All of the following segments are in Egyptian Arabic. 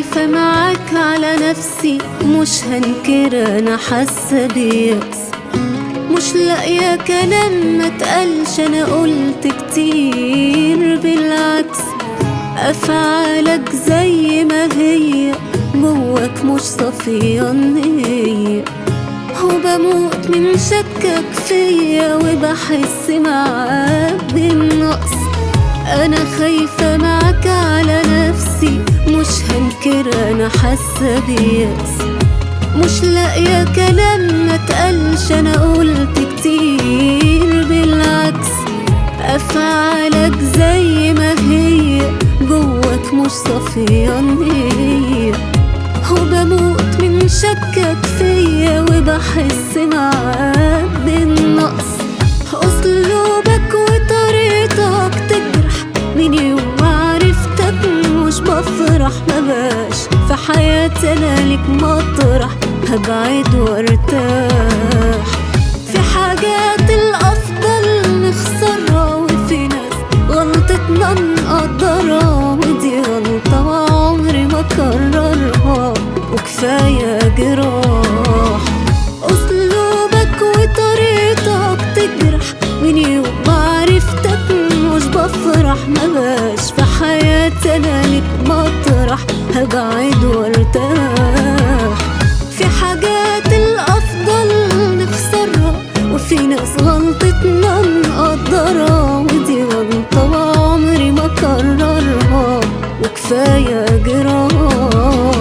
خايفة معاك على نفسي مش هنكر انا حاسة بيأس مش لاقية كلام ما تقلش انا قلت كتير بالعكس افعالك زي ما هي جواك مش صافية النية وبموت من شكك فيا وبحس معاك بالنقص انا خايفة معاك على نفسي مش هنكر انا حاسة بيأس مش لاقية كلام ما تقلش انا قلت كتير بالعكس افعالك زي ما هي جواك مش صافية النية وبموت من شكك فيا وبحس معاك بالنقص اسلوبك وطريقتك تجرح من يوم ما عرفتك مش بفرح مبقاش في حياتي انا ليك مطرح هبعد وارتاح في حاجات الافضل نخسرها وفي ناس غلطتنا نقدرها ودي غلطة وعمري ما اكررها وكفاية جراح اسلوبك وطريقتك تجرح من يوم ما عرفتك مش بفرح مبقاش في حياتي انا ليك مطرح هبعد وارتاح في حاجات الافضل نخسرها وفي ناس غلطتنا نقدرها ودي غلطة وعمري ما اكررها وكفاية جراح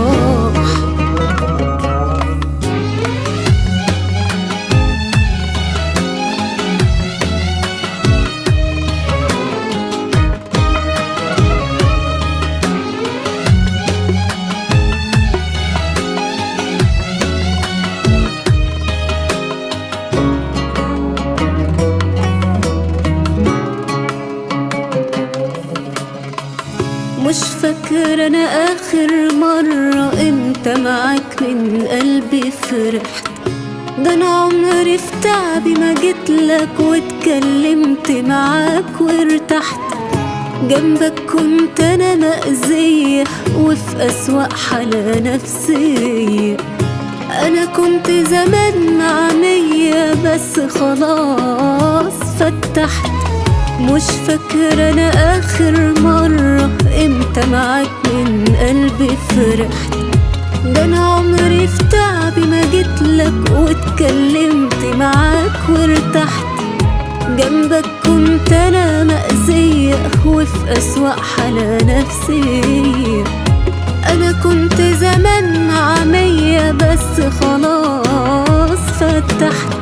مش فاكرة أنا آخر مرة إمتى معاك من قلبي فرحت ده أنا عمري في تعبي ما جيتلك واتكلمت معاك وارتحت جنبك كنت أنا مأذية وفي أسوأ حالة نفسية أنا كنت زمان معمية بس خلاص فتحت مش فاكرة أنا آخر مرة إمتى معاك من قلبي فرحت ده أنا عمري في تعبي ما جيتلك واتكلمت معاك وارتحت جنبك كنت أنا مأذية وفي أسوأ حالة نفسية أنا كنت زمان عمية بس خلاص فتحت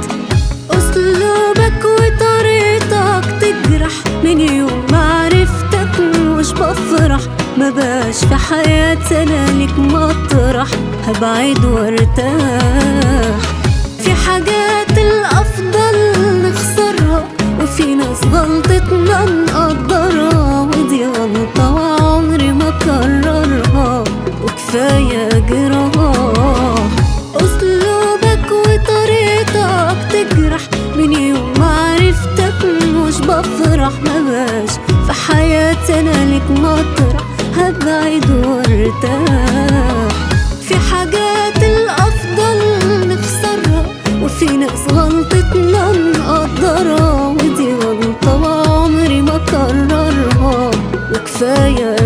أسلوبك وطريقتك تجرح من يوم ما عرفتك مش بفرح ما بقاش في حياتي أنا ليك مطرح هبعد وارتاح في حاجات الأفضل نخسرها وفي ناس غلطتنا نقدرها ودي غلطة وعمري ما أكررها وكفاية جراح أسلوبك وطريقتك تجرح من يوم ما عرفتك مش بفرح مبقاش في حياتي أنا ليك مطرح هبعد وارتاح في حاجات الأفضل نخسرها وفي ناس غلطتنا نقدرها ودي غلطة وعمري ما أكررها وكفاية